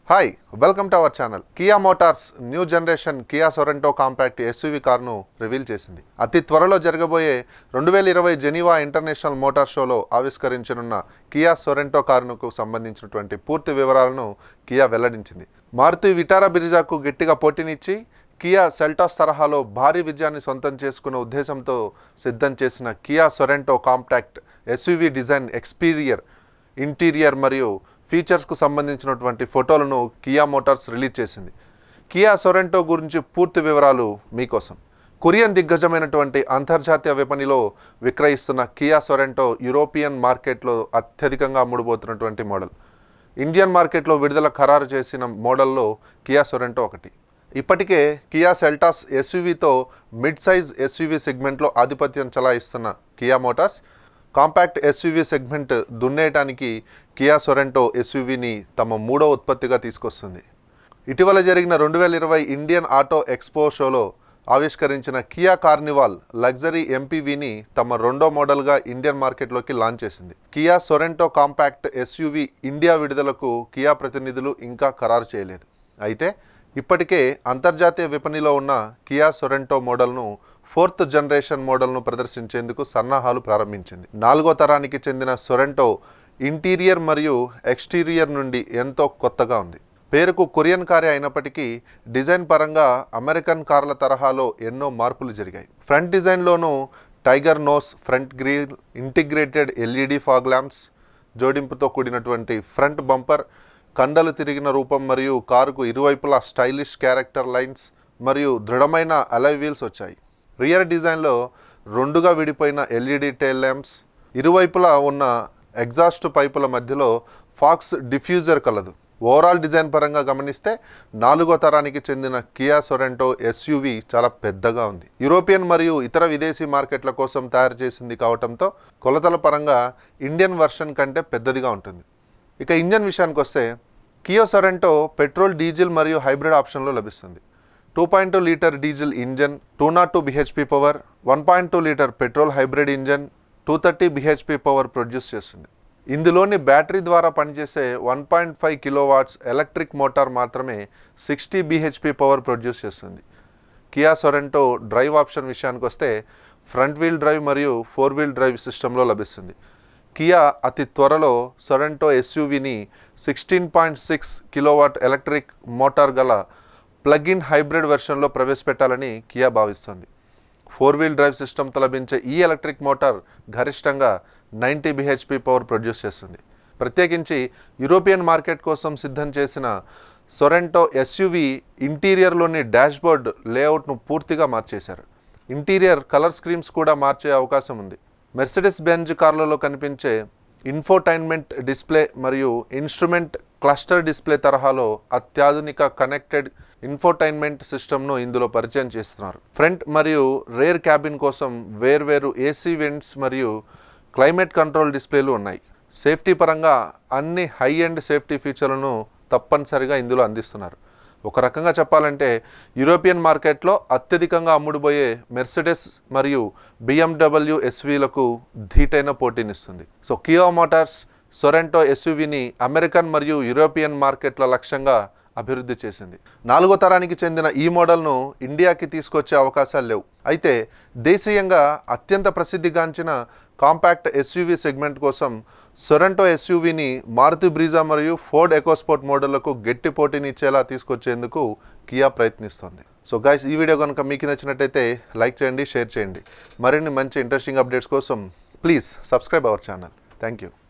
hi welcome to our channel Kia Motors new generation Kia Sorento compact SUV కార్ను reveal చేసింది అతి త్వరలో జరగబోయే రెండు వేల ఇరవై జెనీవా ఇంటర్నేషనల్ మోటార్ షోలో ఆవిష్కరించనున్న కియా సొరెంటో కారుకు సంబంధించినటువంటి పూర్తి వివరాలను కియా వెల్లడించింది మారుతి విటారా బిరిజాకు గట్టిగా పోటీనిచ్చి కియా సెల్టాస్ తరహాలో భారీ విజయాన్ని సొంతం చేసుకున్న ఉద్దేశంతో సిద్ధం చేసిన Kia Sorento compact SUV design exterior interior మరియు ఫీచర్స్కు సంబంధించినటువంటి ఫోటోలను కియా మోటార్స్ రిలీజ్ చేసింది కియా సొరెంటో గురించి పూర్తి వివరాలు మీకోసం కొరియన్ దిగ్గజమైనటువంటి అంతర్జాతీయ విపణిలో విక్రయిస్తున్న కియా సొరెంటో యూరోపియన్ మార్కెట్లో అత్యధికంగా అమ్ముడుపోతున్నటువంటి మోడల్ ఇండియన్ మార్కెట్లో విడుదల ఖరారు చేసిన మోడల్లో కియా సొరెంటో ఒకటి ఇప్పటికే కియా సెల్టాస్ ఎస్యూవీతో మిడ్ సైజ్ ఎస్యూవీ సెగ్మెంట్లో ఆధిపత్యం చలాయిస్తున్న Kia Motors compact SUV segment దున్నేయటానికి కియా సొరెంటో ఎస్యూవీని తమ మూడో ఉత్పత్తిగా తీసుకొస్తుంది ఇటీవల జరిగిన రెండు వేల ఇరవై ఇండియన్ ఆటో ఎక్స్పో షోలో ఆవిష్కరించిన కియా కార్నివాల్ లగ్జరీ ఎంపీవీని తమ రెండో మోడల్గా ఇండియన్ మార్కెట్లోకి లాంచ్ చేసింది Kia Sorento compact SUV India విడుదలకు కియా ప్రతినిధులు ఇంకా ఖరారు చేయలేదు అయితే ఇప్పటికే అంతర్జాతీయ విపణిలో ఉన్న కియా సొరెంటో మోడల్ను ఫోర్త్ జనరేషన్ మోడల్ను ప్రదర్శించేందుకు సన్నాహాలు ప్రారంభించింది నాలుగో తరానికి చెందిన సొరెంటో ఇంటీరియర్ మరియు ఎక్స్టీరియర్ నుండి ఎంతో కొత్తగా ఉంది పేరుకు కొరియన్ కారే అయినప్పటికీ డిజైన్ పరంగా అమెరికన్ కార్ల తరహాలో ఎన్నో మార్పులు జరిగాయి ఫ్రంట్ డిజైన్లోనూ tiger nose front grille integrated LED fog lamps జోడింపుతో కూడినటువంటి ఫ్రంట్ బంపర్ కండలు తిరిగిన రూపం మరియు కారుకు ఇరువైపులా స్టైలిష్ క్యారెక్టర్ లైన్స్ మరియు దృఢమైన అలై వీల్స్ వచ్చాయి రియర్ డిజైన్లో రెండుగా విడిపోయిన ఎల్ఈడి టైల్ ల్యాంప్స్ ఇరువైపులా ఉన్న ఎగ్జాస్ట్ పైపుల మధ్యలో ఫాక్స్ డిఫ్యూజర్ కలదు ఓవరాల్ డిజైన్ పరంగా గమనిస్తే నాలుగో తరానికి చెందిన కియా సొరెంటో ఎస్యూవి చాలా పెద్దగా ఉంది యూరోపియన్ మరియు ఇతర విదేశీ మార్కెట్ల కోసం తయారు చేసింది కావటంతో కొలతల పరంగా ఇండియన్ వర్షన్ కంటే పెద్దదిగా ఉంటుంది ఇక ఇంజన్ విషయానికి వస్తే కియో సొరెంటో పెట్రోల్ డీజిల్ మరియు హైబ్రిడ్ ఆప్షన్లో లభిస్తుంది two point two litre diesel engine two nought two BHP power one point two litre petrol hybrid engine two thirty BHP power produce చేస్తుంది ఇందులోని బ్యాటరీ ద్వారా పనిచేసే one point five kilo watts electric motor మాత్రమే sixty BHP power produce చేస్తుంది Kia Sorento drive option విషయానికి వస్తే front wheel drive మరియు four wheel drive సిస్టంలో లభిస్తుంది కియా అతి త్వరలో సొరెంటో ఎస్యూవిని sixteen point six kilowatt electric motor గల ప్లగ్ ఇన్ హైబ్రిడ్ వెర్షన్లో ప్రవేశపెట్టాలని కియా భావిస్తోంది ఫోర్ వీల్ డ్రైవ్ సిస్టమ్తో లభించే ఈ ఎలక్ట్రిక్ మోటార్ గరిష్టంగా నైంటీ బిహెచ్పి పవర్ ప్రొడ్యూస్ చేస్తుంది ప్రత్యేకించి యూరోపియన్ మార్కెట్ కోసం సిద్ధం చేసిన సొరెంటో ఎస్యూవి ఇంటీరియర్లోని డాష్బోర్డ్ లేఅవుట్ను పూర్తిగా మార్చేశారు ఇంటీరియర్ కలర్ స్క్రీమ్స్ కూడా మార్చే అవకాశం ఉంది మెర్సిడెస్ బెంజ్ కార్లలో కనిపించే ఇన్ఫోటైన్మెంట్ డిస్ప్లే మరియు ఇన్స్ట్రుమెంట్ క్లస్టర్ డిస్ప్లే తరహాలో అత్యాధునిక కనెక్టెడ్ ఇన్ఫోటైన్మెంట్ సిస్టమ్ను ఇందులో పరిచయం చేస్తున్నారు ఫ్రంట్ మరియు రేర్ క్యాబిన్ కోసం వేర్వేరు ఏసీ వెంట్స్ మరియు క్లైమేట్ కంట్రోల్ డిస్ప్లేలు ఉన్నాయి సేఫ్టీ పరంగా అన్ని హై ఎండ్ సేఫ్టీ ఫీచర్లను తప్పనిసరిగా ఇందులో అందిస్తున్నారు ఒక రకంగా చెప్పాలంటే యూరోపియన్ మార్కెట్లో అత్యధికంగా అమ్ముడుపోయే మెర్సిడెస్ మరియు బిఎండబ్ల్యూ ఎస్వీలకు ధీటైన పోటీనిస్తుంది సో కియో మోటార్స్ సొరెంటో ఎస్యూవీని అమెరికన్ మరియు యూరోపియన్ మార్కెట్ల లక్ష్యంగా అభివృద్ధి చేసింది నాలుగో తరానికి చెందిన ఈ మోడల్ను ఇండియాకి తీసుకొచ్చే అవకాశాలు లేవు అయితే దేశీయంగా అత్యంత ప్రసిద్ధిగాంచిన కాంపాక్ట్ ఎస్యూవీ సెగ్మెంట్ కోసం సొరెంటో ఎస్యూవీని మారుతి బ్రీజా మరియు ఫోర్డ్ ఎకోస్పోర్ట్ మోడళ్లకు గట్టి పోటీని ఇచ్చేలా తీసుకొచ్చేందుకు కియా ప్రయత్నిస్తోంది సో గైస్ ఈ వీడియో కనుక మీకు నచ్చినట్టయితే లైక్ చేయండి షేర్ చేయండి మరిన్ని మంచి ఇంట్రెస్టింగ్ అప్డేట్స్ కోసం please subscribe our channel thank you